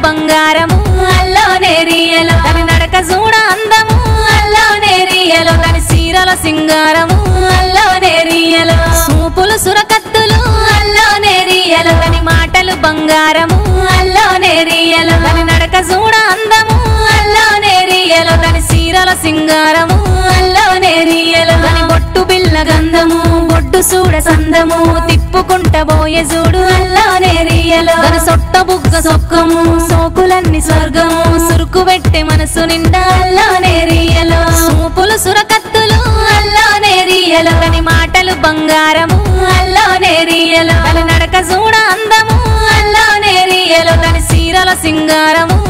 బంగారము అల్లోనే రియలో తన నడక చూడ అందము అల్లోనే రియలో తన సీరల సింగారము అల్లోనే రియలో సూపులు సురకత్తులు అల్లోనే రియలో తని మాటలు బంగారము అల్లోనే రియలో తని నడక చూడ అందము అల్లోనే రియలో తని సీరల సింగారము అల్లోనే రియలో తని బొట్టు బిల్ల గంధము బొట్టు చూడ సందము తిప్పుకుంట బోయే చూడు అల్లోనే రియలో తన సొట్ట బుగ్గ సొక్కము సోకులన్నీ స్వర్గము సురుకు పెట్టే మనసు నిండా అల్లోనే రియలో సూపులు సురకత్తులు అల్లోనే రియలో తని మాటలు బంగారము అల్లోనే రియలో తన నడక చూడ అందము అల్లోనే రియలో తని సీరల సింగారము